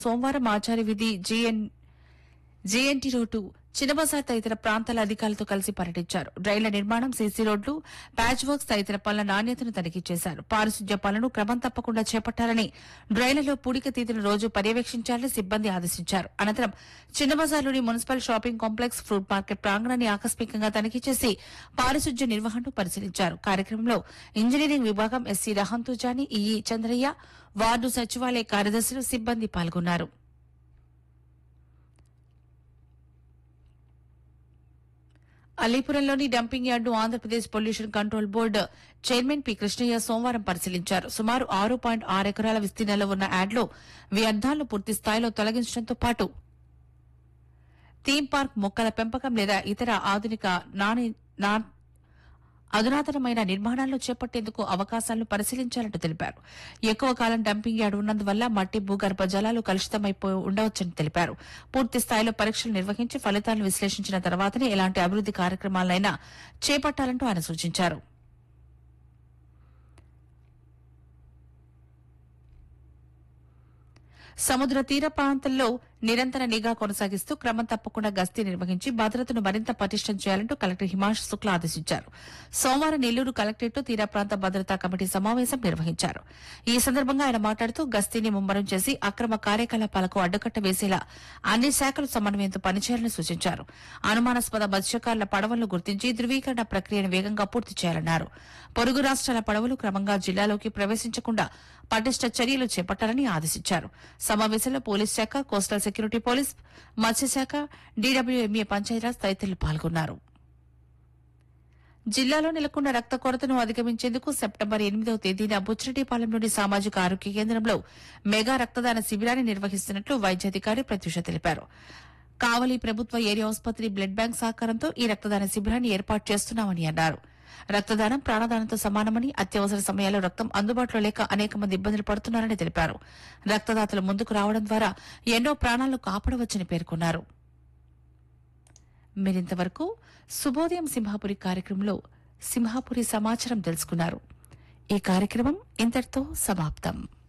సోమవారం ఆచార్య విధి JN JNT road Chinna Bazaar తదితర ప్రాంతాల అధికారులతో కలిసి పర్యటించారు రైళ్ల నిర్మాణం సీసీ రోడ్లు ప్యాచ్ వర్క్స్ తదితర పనుల నాణ్యతను తనిఖీ చేశారు పారిశుద్ధ్య పనులను క్రమం తప్పకుండా చేపట్టాలని డ్రైన్లలో పూడిక తీతిని రోజు పర్యవేక్షించాలని సిబ్బంది ఆదేశించారు అనంతరం చిన్నబజార్లోని municipal shopping complex fruit market ప్రాంగణాన్ని ఆకస్మికంగా తనిఖీ చేసి పారిశుద్ధ్య నిర్వహణను పరిశీలించారు కార్యక్రమంలో ఇంజనీరింగ్ విభాగం SC Rahamthujani EE Chandraiah ward సచివాలయ కార్యదర్శులు సిబ్బంది పాల్గొన్నారు అలీపురంలోని డంపింగ్ యార్డును Andhra Pradesh pollution control board chairman P Krishnaiah సోమవారం పరిశీలించారు సుమారు ఆరు పాయింట్ ఆరు ఎకరాల విస్తీర్ణంలో ఉన్న యార్డులో వ్యర్థాలను పూర్తి స్థాయిలో తొలగించడంతో పాటు థీమ్ పార్క్ మొక్కల పెంపకం లేదా ఇతర ఆధునిక నాని నా అధునాతనమైన నిర్మాణాలను చేపట్టేందుకు అవకాశాలను పరిశీలించాలంటూ తెలిపారు ఎక్కువ కాలం డంపింగ్ యార్డ్ ఉన్నందువల్ల మట్టి భూగర్భ జలాలు కలుషితమైపోయి ఉండవచ్చని తెలిపారు పూర్తి స్థాయిలో పరీక్షలు నిర్వహించి ఫలితాలను విశ్లేషించిన తర్వాతనే ఎలాంటి అభివృద్ది కార్యక్రమాలైనా చేపట్టాలంటూ ఆయన సూచించారు సముద్ర తీర ప్రాంతంలో నిరంతర నిఘా కొనసాగిస్తూ క్రమం తప్పకుండా గస్తీ నిర్వహించి భద్రతను మరింత పటిష్టం చేయాలంటూ కలెక్టర్ హిమాంశు శుక్లా ఆదేశించారు సోమవారం నెల్లూరు కలెక్టరేట్లో తీర ప్రాంత భద్రతా కమిటీ సమావేశం నిర్వహించారు ఈ సందర్భంగా ఆయన మాట్లాడుతూ గస్తీని ముమ్మరం చేసి అక్రమ కార్యకలాపాలకు అడ్డుకట్ట వేసేలా అన్ని శాఖలు సమన్వయంతో పనిచేయాలని సూచించారు అనుమానాస్పద మత్స్యకారుల పడవలను గుర్తించి ధృవీకరణ ప్రక్రియను వేగంగా పూర్తి చేయాలన్నారు పొరుగు రాష్ట్రాల పడవలు క్రమంగా జిల్లాలోకి ప్రవేశించకుండా పటిష్ట చర్యలు చేపట్టాలని ఆదేశించారు సమావేశంలో పోలీస్ శాఖ కోస్టల్ సెక్యూరిటీ పోలీస్ మత్స్యశాఖ డీడబ్ల్యూఎంఏ పంచాయతీరాజ్ తదితరులు పాల్గొన్నారు జిల్లాలో నెలకొన్న రక్త కొరతను అధిగమించేందుకు సెప్టెంబర్ ఎనిమిదవ తేదీన బుచ్చిరెడ్డిపాలెంలోని సామాజిక ఆరోగ్య కేంద్రంలో మెగా రక్తదాన శిబిరాన్ని నిర్వహిస్తున్నట్లు వైద్యాధికారి ప్రత్యూష తెలిపారు కావలి ప్రభుత్వ ఏరియా ఆసుపత్రి బ్లడ్ బ్యాంక్ సహకారంతో ఈ రక్తదాన శిబిరాన్ని ఏర్పాటు చేస్తున్నామని అన్నారు రక్తదానం ప్రాణదానంతో సమానమని అత్యవసర సమయాల్లో రక్తం అందుబాటులో లేక అనేక మంది ఇబ్బందులు పడుతున్నారని తెలిపారు రక్తదాతలు ముందుకు రావడం ద్వారా ఎన్నో ప్రాణాలను కాపాడవచ్చని పేర్కొన్నారు మీరింతవరకు శుభోదయం సింహాపురి కార్యక్రమంలో సింహాపురి సమాచారం తెలుసుకున్నారు ఈ కార్యక్రమం ఇంతటితో సమాప్తం